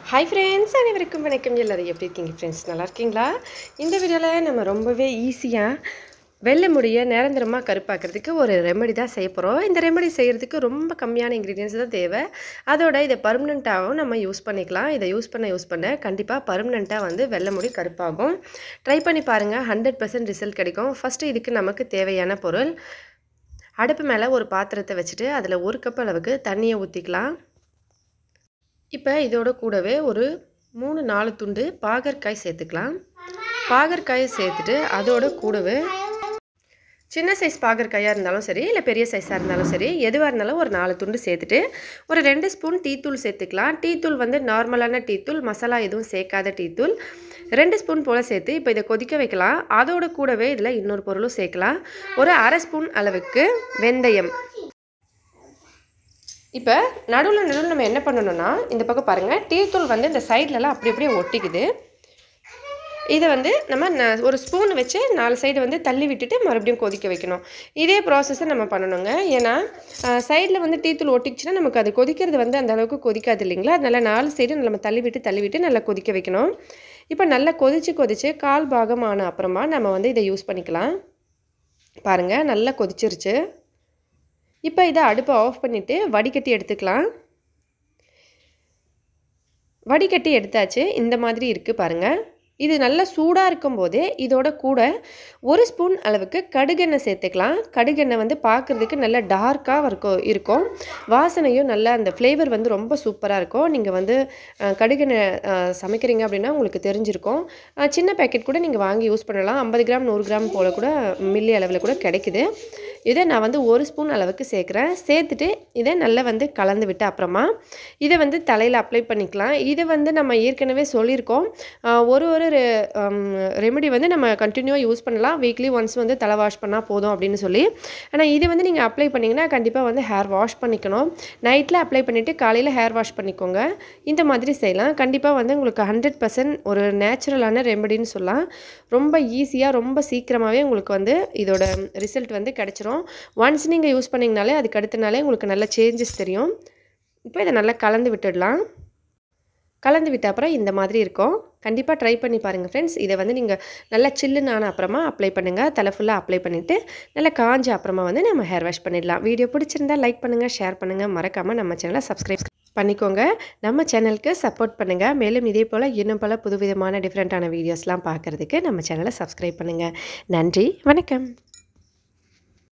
hi friends அனைவருக்கும் வணக்கம் எல்லாரும் எப்படி இருக்கீங்க ஃப்ரெண்ட்ஸ் நல்லா இருக்கீங்களா இந்த வீடியோவில் நம்ம ரொம்பவே ஈஸியாக வெள்ளை முடிய நிரந்தரமாக கருப்பாக்கிறதுக்கு ஒரு ரெமெடி தான் செய்ய போகிறோம் இந்த ரெமெடி செய்கிறதுக்கு ரொம்ப கம்மியான இன்க்ரீடியன்ஸ் தான் தேவை அதோட இதை பர்மனெண்ட்டாகவும் நம்ம யூஸ் பண்ணிக்கலாம் இதை யூஸ் பண்ண யூஸ் பண்ண கண்டிப்பாக பர்மனெண்ட்டாக வந்து வெள்ளை முடி கருப்பாகும் ட்ரை பண்ணி பாருங்கள் ஹண்ட்ரட் பர்சன்ட் ரிசல்ட் கிடைக்கும் ஃபஸ்ட்டு இதுக்கு நமக்கு தேவையான பொருள் அடுப்பு மேலே ஒரு பாத்திரத்தை வச்சுட்டு அதில் ஒரு கப் அளவுக்கு தண்ணியை ஊற்றிக்கலாம் இப்போ இதோட கூடவே ஒரு மூணு நாலு துண்டு பாகற்காய் சேர்த்துக்கலாம் பாகற்காயை சேர்த்துட்டு அதோட கூடவே சின்ன சைஸ் பாகற்காயாக இருந்தாலும் சரி இல்லை பெரிய சைஸாக இருந்தாலும் சரி எதுவாக இருந்தாலும் ஒரு நாலு துண்டு சேர்த்துட்டு ஒரு ரெண்டு ஸ்பூன் டீத்தூள் சேர்த்துக்கலாம் டீத்தூள் வந்து நார்மலான டீத்தூள் மசாலா எதுவும் சேர்க்காத டீத்தூள் ரெண்டு ஸ்பூன் போல் சேர்த்து இப்போ இதை கொதிக்க வைக்கலாம் அதோட கூடவே இதில் இன்னொரு பொருளும் சேர்க்கலாம் ஒரு அரை ஸ்பூன் அளவுக்கு வெந்தயம் இப்போ நடுவில் நடுவில் நம்ம என்ன பண்ணணும்னா இந்த பக்கம் பாருங்கள் டீத்தூள் வந்து இந்த சைட்லலாம் அப்படி அப்படியே ஒட்டிக்குது இதை வந்து நம்ம ந ஒரு ஸ்பூன் வச்சு நாலு சைடு வந்து தள்ளி விட்டுட்டு மறுபடியும் கொதிக்க வைக்கணும் இதே ப்ராசஸை நம்ம பண்ணணுங்க ஏன்னா சைடில் வந்து டீத்தூள் ஒட்டிக்கிச்சுன்னா நமக்கு அது கொதிக்கிறது வந்து அந்த அளவுக்கு கொதிக்காது இல்லைங்களா அதனால் நாலு சைடு நம்ம தள்ளி விட்டு தள்ளி விட்டு நல்லா கொதிக்க வைக்கணும் இப்போ நல்லா கொதித்து கொதித்து கால் பாகம் ஆன அப்புறமா நம்ம வந்து இதை யூஸ் பண்ணிக்கலாம் பாருங்கள் நல்லா கொதிச்சிருச்சு இப்போ இதை அடுப்பை ஆஃப் பண்ணிவிட்டு வடிகட்டி எடுத்துக்கலாம் வடிகட்டி எடுத்தாச்சு இந்த மாதிரி இருக்குது பாருங்கள் இது நல்லா சூடாக இருக்கும்போதே இதோட கூட ஒரு ஸ்பூன் அளவுக்கு கடுகெண்ணெய் சேர்த்துக்கலாம் கடுகெண்ணெய் வந்து பார்க்குறதுக்கு நல்ல டார்க்காக இருக்கும் இருக்கும் வாசனையும் நல்ல அந்த ஃப்ளேவர் வந்து ரொம்ப சூப்பராக இருக்கும் நீங்கள் வந்து கடுகெண்ணெய் சமைக்கிறீங்க அப்படின்னா உங்களுக்கு தெரிஞ்சிருக்கும் சின்ன பேக்கெட் கூட நீங்கள் வாங்கி யூஸ் பண்ணலாம் ஐம்பது கிராம் நூறு கிராம் போல் கூட மில்லி அளவில் கூட கிடைக்குது இதை நான் வந்து ஒரு ஸ்பூன் அளவுக்கு சேர்க்குறேன் சேர்த்துட்டு இதை நல்லா வந்து கலந்து விட்டு அப்புறமா இதை வந்து தலையில் அப்ளை பண்ணிக்கலாம் இதை வந்து நம்ம ஏற்கனவே சொல்லியிருக்கோம் ஒரு ஒரு ரெமெடி வந்து நம்ம கண்டினியூவாக யூஸ் பண்ணலாம் வீக்லி ஒன்ஸ் வந்து தலை வாஷ் பண்ணால் போதும் அப்படின்னு சொல்லி ஆனால் இது வந்து நீங்கள் அப்ளை பண்ணிங்கன்னா கண்டிப்பாக வந்து ஹேர் வாஷ் பண்ணிக்கணும் நைட்டில் அப்ளை பண்ணிவிட்டு காலையில் ஹேர் வாஷ் பண்ணிக்கோங்க இந்த மாதிரி செய்யலாம் கண்டிப்பாக வந்து உங்களுக்கு ஹண்ட்ரட் பர்சன்ட் ஒரு நேச்சுரலான ரெமெடின்னு சொல்லலாம் ரொம்ப ஈஸியாக ரொம்ப சீக்கிரமாகவே உங்களுக்கு வந்து இதோட ரிசல்ட் வந்து கிடச்சிரும் ஒன்ஸ் நீங்கள் யூஸ் பண்ணிங்கனாலே அதுக்கு அடுத்தனாலே உங்களுக்கு நல்ல சேஞ்சஸ் தெரியும் இப்போ இதை நல்லா கலந்து விட்டுடலாம் கலந்து விட்ட அப்புறம் இந்த மாதிரி இருக்கும் கண்டிப்பாக ட்ரை பண்ணி பாருங்கள் ஃப்ரெண்ட்ஸ் இதை வந்து நீங்கள் நல்லா சில்லுன்னு ஆன அப்புறமா அப்ளை பண்ணுங்கள் தலை ஃபுல்லாக அப்ளை பண்ணிவிட்டு நல்லா காஞ்ச அப்புறமா வந்து நம்ம ஹேர் வாஷ் பண்ணிடலாம் வீடியோ பிடிச்சிருந்தா லைக் பண்ணுங்கள் ஷேர் பண்ணுங்கள் மறக்காமல் நம்ம சேனலை சப்ஸ்கிரைப் பண்ணிக்கோங்க நம்ம சேனலுக்கு சப்போர்ட் பண்ணுங்கள் மேலும் இதே போல் இன்னும் பல புதுவிதமான டிஃப்ரெண்ட்டான வீடியோஸ்லாம் பார்க்குறதுக்கு நம்ம சேனலை சப்ஸ்கிரைப் பண்ணுங்கள் நன்றி வணக்கம்